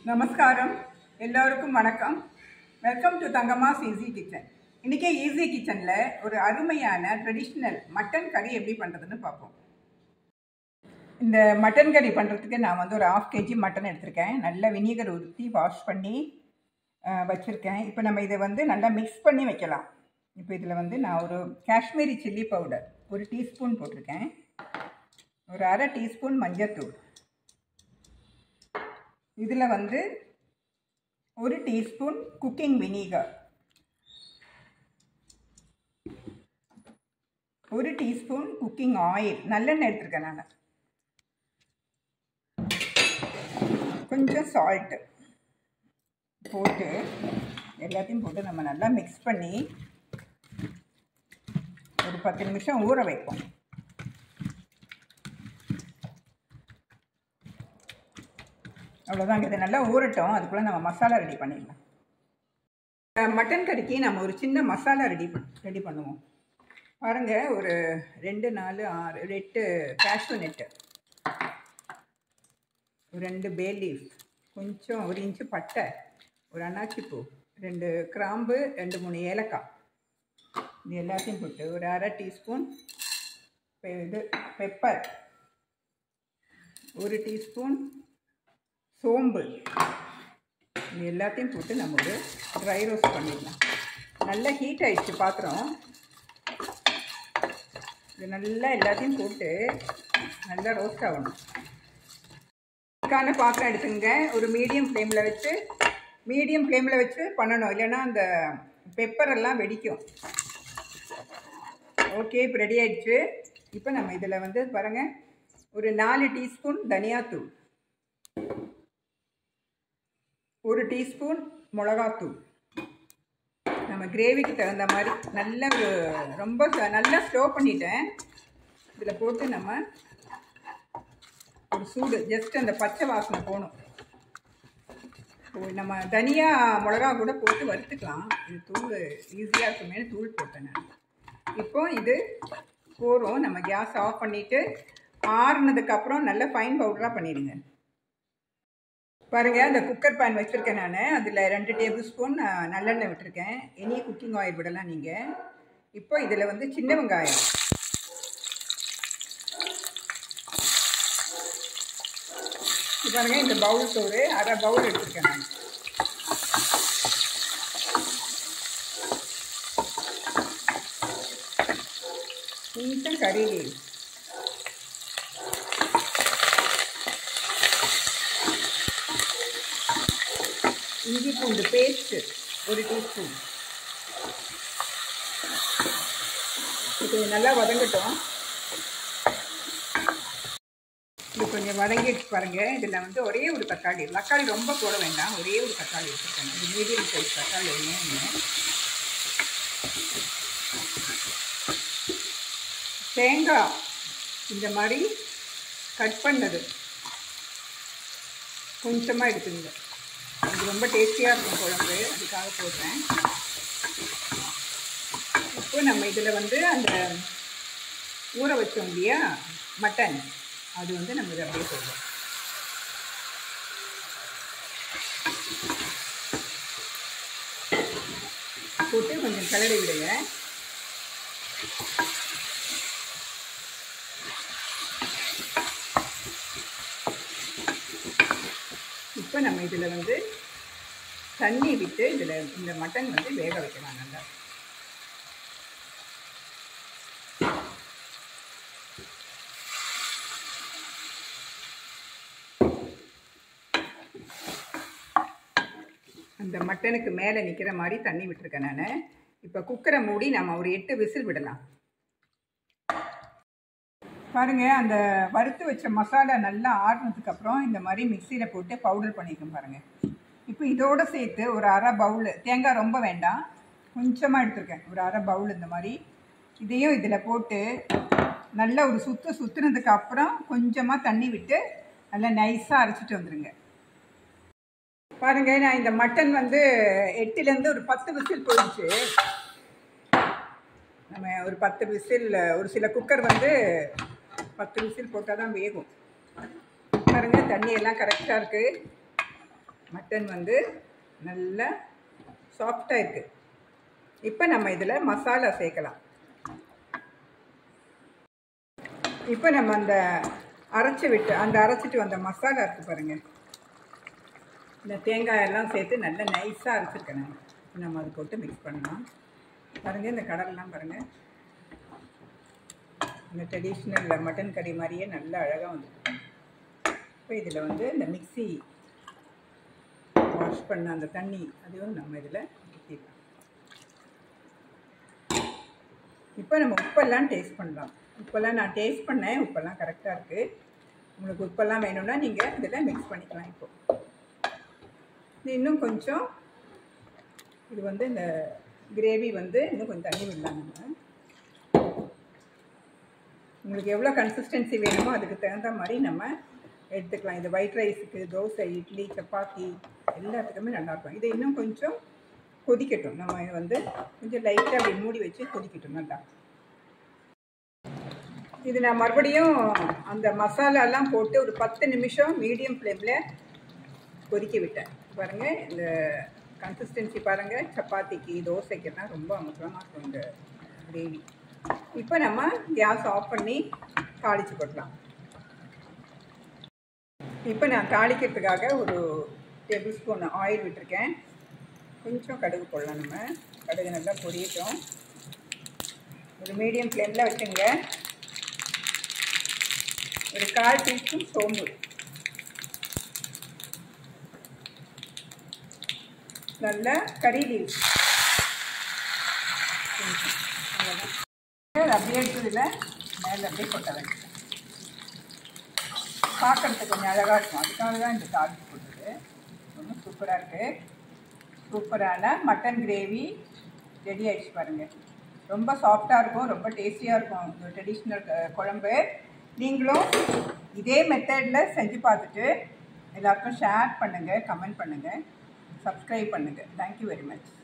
நமஸ்காரம் எல்லோருக்கும் வணக்கம் welcome to Thangamma's easy kitchen இன்றைக்கி ஈஸி கிச்சனில் ஒரு அருமையான ட்ரெடிஷ்னல் மட்டன் கறி எப்படி பண்ணுறதுன்னு பார்ப்போம் இந்த மட்டன் கறி பண்ணுறதுக்கு நான் வந்து ஒரு ஆஃப் கேஜி மட்டன் எடுத்திருக்கேன் நல்லா வினிகர் ஊற்றி வாஷ் பண்ணி வச்சுருக்கேன் இப்போ நம்ம இதை வந்து நல்லா மிக்ஸ் பண்ணி வைக்கலாம் இப்போ இதில் வந்து நான் ஒரு காஷ்மீரி சில்லி பவுடர் ஒரு டீஸ்பூன் போட்டிருக்கேன் ஒரு அரை டீஸ்பூன் மஞ்சத்தூள் இதில் வந்து ஒரு டீஸ்பூன் குக்கிங் வினிகர் ஒரு டீஸ்பூன் குக்கிங் ஆயில் நல்லெண்ணெய் எடுத்துருக்கேன் நான் கொஞ்சம் சால்ட்டு போட்டு எல்லாத்தையும் போட்டு நம்ம நல்லா மிக்ஸ் பண்ணி ஒரு பத்து நிமிஷம் ஊற வைப்போம் அவ்வளோதாங்க இது நல்லா ஊறட்டும் அதுக்குள்ளே நம்ம மசாலா ரெடி பண்ணிடலாம் மட்டன் கறிக்கு நம்ம ஒரு சின்ன மசாலா ரெடி ரெடி பண்ணுவோம் பாருங்கள் ஒரு ரெண்டு நாலு ஆறு எட்டு கேஷ்யூ நெட்டு ஒரு ரெண்டு பே லீஃப் கொஞ்சம் ஒரு இன்ச்சு பட்டை ஒரு அன்னாச்சி பூ ரெண்டு கிராம்பு ரெண்டு மூணு ஏலக்காய் இது எல்லாத்தையும் போட்டு ஒரு அரை டீஸ்பூன் இது பெப்பர் ஒரு டீஸ்பூன் சோம்பு இது எல்லாத்தையும் போட்டு நம்ம ஒரு ட்ரை ரோஸ்ட் பண்ணிடலாம் நல்லா ஹீட் ஆயிடுச்சு பாத்திரம் இது நல்லா எல்லாத்தையும் போட்டு நல்லா ரோஸ்ட் ஆகணும் இதுக்கான பாத்திரம் எடுத்துங்க ஒரு மீடியம் ஃப்ளேமில் வச்சு மீடியம் ஃப்ளேமில் வச்சு பண்ணணும் இல்லைன்னா அந்த பெப்பர் எல்லாம் வெடிக்கும் ஓகே இப்போ ரெடி ஆயிடுச்சு இப்போ நம்ம இதில் வந்து பாருங்கள் ஒரு நாலு டீஸ்பூன் தனியாத்தூள் ஒரு டீஸ்பூன் மிளகாத்தூள் நம்ம கிரேவிக்கு தகுந்த மாதிரி நல்ல ஒரு ரொம்ப நல்லா ஸ்லோ பண்ணிட்டேன் இதில் போட்டு நம்ம ஒரு சூடு ஜஸ்ட் அந்த பச்சை வாசனை போகணும் நம்ம தனியாக மிளகா கூட போட்டு வறுத்துக்கலாம் இது தூள் ஈஸியாக இருக்குமே தூள் போட்டேன் நான் இப்போ இது போகிறோம் நம்ம கேஸ் ஆஃப் பண்ணிவிட்டு ஆறுனதுக்கப்புறம் நல்ல ஃபைன் பவுடராக பண்ணிடுங்க பாருங்கள் அந்த குக்கர் பேன் வச்சுருக்கேன் நான் அதில் ரெண்டு டேபிள் ஸ்பூன் நல்லெண்ணெய் விட்டுருக்கேன் எனி குக்கிங் ஆயில் விடலாம் நீங்கள் இப்போ இதில் வந்து சின்ன வெங்காயம் பாருங்கள் இந்த பவுல் சோறு அரை பவுல் எடுத்துருக்கேன் நான் கொஞ்சம் கறி இஞ்சி பூண்டு பேஸ்ட்டு ஒரு டீஸ்பூன் இது நல்லா வதங்கட்டும் இது கொஞ்சம் வதங்கிட்டு பாருங்கள் இதில் வந்து ஒரே ஒரு தக்காளி தக்காளி ரொம்ப போட வேண்டாம் ஒரே ஒரு தக்காளி வச்சுருக்கேன் இது மீடியம் சைஸ் தக்காளி ஒன்று தேங்காய் இந்த மாதிரி கட் பண்ணது கொஞ்சமாக எடுத்துங்க அது ரொம்ப டேஸ்டியாக இருக்கும் குழம்பு அதுக்காக போட்டேன் இப்போ நம்ம இதில் வந்து அந்த ஊற வச்சோம் இல்லையா மட்டன் அது வந்து நம்ம இதை அப்படியே போடுவோம் போட்டு கொஞ்சம் கிளறி விடுங்க இப்போ நம்ம இதில் வந்து தண்ணி விட்டு இதில் இந்த மட்டன் வந்து வேக வைக்கலாம் நல்லா அந்த மட்டனுக்கு மேலே நிற்கிற மாதிரி தண்ணி விட்டுருக்கேன் நான் இப்போ குக்கரை மூடி நம்ம ஒரு எட்டு விசில் விடலாம் பாருங்கள் அந்த வறுத்து வச்ச மசாலா நல்லா ஆடினதுக்கப்புறம் இந்த மாதிரி மிக்சியில் போட்டு பவுடர் பண்ணியிருக்கேன் பாருங்கள் இப்போ இதோடு சேர்த்து ஒரு அரை பவுல் தேங்காய் ரொம்ப வேண்டாம் கொஞ்சமாக எடுத்துருக்கேன் ஒரு அரை பவுல் இந்த மாதிரி இதையும் இதில் போட்டு நல்லா ஒரு சுற்று சுற்றுனதுக்கு அப்புறம் கொஞ்சமாக தண்ணி விட்டு நல்லா நைஸாக அரைச்சிட்டு வந்துடுங்க பாருங்கள் நான் இந்த மட்டன் வந்து எட்டுலேருந்து ஒரு பத்து விசில் போயிடுச்சு நம்ம ஒரு பத்து விசில் ஒரு சில குக்கர் வந்து பத்து விசில் போட்டால் தான் வேகும் பாருங்கள் தண்ணி எல்லாம் கரெக்டாக இருக்குது மட்டன் வந்து நல்லா சாஃப்டாக இருக்குது இப்போ நம்ம இதில் மசாலா சேர்க்கலாம் இப்போ நம்ம அந்த அரைச்சி விட்டு அந்த அரைச்சிட்டு வந்த மசாலா இருக்குது பாருங்கள் இந்த தேங்காய் எல்லாம் சேர்த்து நல்லா நைஸாக அரைச்சிருக்கேன் நான் இப்போ நம்ம அது போட்டு மிக்ஸ் பண்ணலாம் பாருங்கள் இந்த கடலெலாம் பாருங்கள் இந்த ட்ரெடிஷ்னல் மட்டன் கறி மாதிரியே நல்லா அழகாக வந்துருக்கு இப்போ இதில் வந்து இந்த மிக்ஸி வாஷ் பண்ண அந்த தண்ணி அதுவும் நம்ம இதில் ஊற்றிடலாம் இப்போ நம்ம உப்பெல்லாம் டேஸ்ட் பண்ணலாம் உப்பெல்லாம் நான் டேஸ்ட் பண்ணேன் உப்பெல்லாம் கரெக்டாக இருக்குது உங்களுக்கு உப்பெல்லாம் வேணும்னா நீங்கள் இதில் மிக்ஸ் பண்ணிக்கலாம் இப்போ இது இன்னும் கொஞ்சம் இது வந்து இந்த கிரேவி வந்து இன்னும் கொஞ்சம் தண்ணி விடலாம் நம்ம உங்களுக்கு எவ்வளோ கன்சிஸ்டன்சி வேணுமோ அதுக்கு தகுந்த மாதிரி நம்ம எடுத்துக்கலாம் இது ஒயிட் ரைஸுக்கு தோசை இட்லி சப்பாத்தி எல்லாத்துக்குமே நல்லாயிருக்கும் இதை இன்னும் கொஞ்சம் கொதிக்கட்டும் நம்ம இது வந்து கொஞ்சம் லைட்டாக அப்படி மூடி வச்சு கொதிக்கட்டும் நல்லா இது நான் மறுபடியும் அந்த மசாலாலாம் போட்டு ஒரு பத்து நிமிஷம் மீடியம் ஃப்ளேமில் கொதிக்க விட்டேன் பாருங்கள் இந்த கன்சிஸ்டன்சி பாருங்கள் சப்பாத்திக்கு தோசைக்கெல்லாம் ரொம்ப அமுக்கமாக இருக்கும் இந்த கிரேவி இப்போ நம்ம கேஸ் ஆஃப் பண்ணி தாளித்து போடலாம் இப்போ நான் தாளிக்கிறதுக்காக ஒரு டேபிள் ஸ்பூன் ஆயில் விட்டுருக்கேன் கொஞ்சம் கடுகு போடலாம் நம்ம கடுகு நல்லா பொரியட்டும் ஒரு மீடியம் ஃப்ளேமில் வச்சுங்க ஒரு கால் டீஸ்பூன் சோம்பு நல்லா கறி லீவ்ஸ் அப்படியே எடுத்ததில் மேலே அப்படியே கொட்ட வேண்டியது பார்க்குறதுக்கு கொஞ்சம் அழகாக இருக்கும் அதுக்காக தான் இந்த தாளிப்பு போட்டது ரொம்ப சூப்பராக இருக்குது சூப்பரான மட்டன் கிரேவி ரெடி ஆகிடுச்சு பாருங்கள் ரொம்ப சாஃப்டாக இருக்கும் ரொம்ப டேஸ்டியாக இருக்கும் இந்த ட்ரெடிஷ்னல் குழம்பு நீங்களும் இதே மெத்தடில் செஞ்சு பார்த்துட்டு எல்லாருக்கும் ஷேர் பண்ணுங்கள் கமெண்ட் பண்ணுங்கள் சப்ஸ்கிரைப் பண்ணுங்கள் தேங்க்யூ வெரி மச்